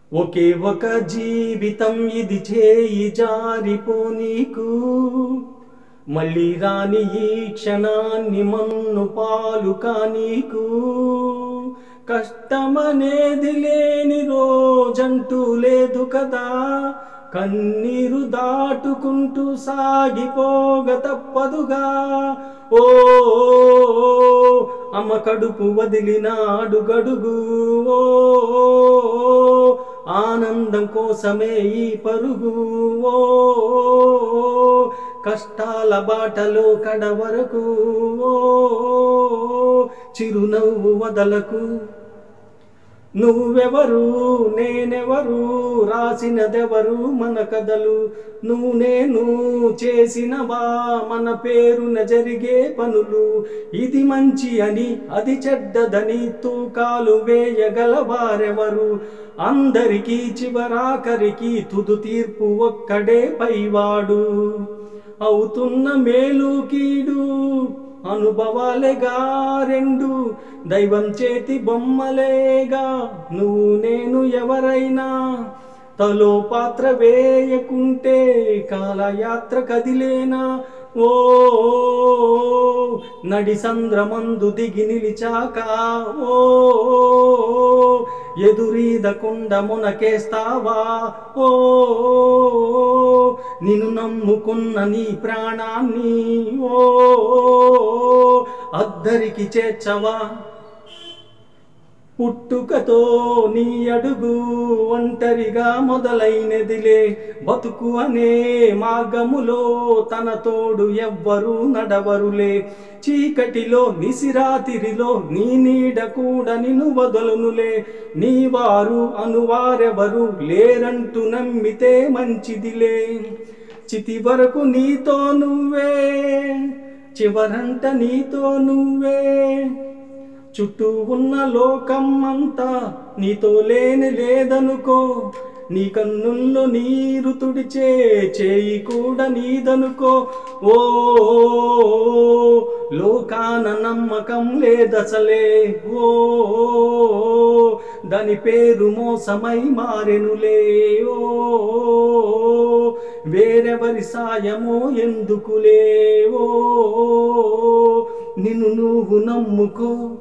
ఒకే ఒక జీవితం ఇది చేయి జారిపోనీకు మళ్ళీ రాని ఈ క్షణాన్ని మన్ను పాలు కానీకు కష్టమనేది లేని రోజంటూ లేదు కదా కన్నీరు దాటుకుంటూ సాగిపోగ తప్పదుగా ఓ అమ్మ కడుపు వదిలిన అడుగడుగు ఓ ఆనందం కోసమే ఈ పరుగు ఓ కష్టాల బాటలో కడ వరకు ఓ చిరునవ్వు వదలకు నువ్వెవరు నేనెవరు రాసినదెవరు మన కథలు నువ్వు నేను చేసినవా మన పేరున జరిగే పనులు ఇది మంచి అని అది చెడ్డదని తూకాలు వేయగల వారెవరు అందరికీ చివరాఖరికి తుదు తీర్పు ఒక్కడే పైవాడు అవుతున్న మేలు కీడు అనుభవాలేగా రెండు దైవం చేతి బొమ్మలేగా నువ్వు నేను ఎవరైనా తలో పాత్ర వేయకుంటే కాలయాత్ర కదిలేనా ఓ నడి సంద్రమందు దిగి నిలిచాక ఓ ఎదురీదకుండా మునకేస్తావా ఓ నిన్ను నమ్ముకున్న నీ ప్రాణాన్ని ఓ అద్దరికి చేర్చవా పుట్టుకతో నీ అడుగు ఒంటరిగా మొదలైనదిలే బతుకు అనే మార్గములో తన తోడు ఎవ్వరు నడవరులే చీకటిలో నిసిరాతిరిలో నీ నీడ కూడా నిన్ను వదలునులే నీ వారు అనువారెవరు లేరంటూ నమ్మితే మంచిదిలే చితి వరకు నీతో నువ్వే చివరంట నీతో నువ్వే చుట్టూ ఉన్న లోకం అంతా నీతో లేని లేదనుకో నీ కన్నుల్లో నీరు తుడిచే చేయి కూడా నీదనుకో ఓ లోకాన నమ్మకం లేదసలే ఓ దాని పేరు మోసమై మారెనులే ఓ వేరెవరి సాయమో ఎందుకులే ఓ నిన్ను నువ్వు నమ్ముకో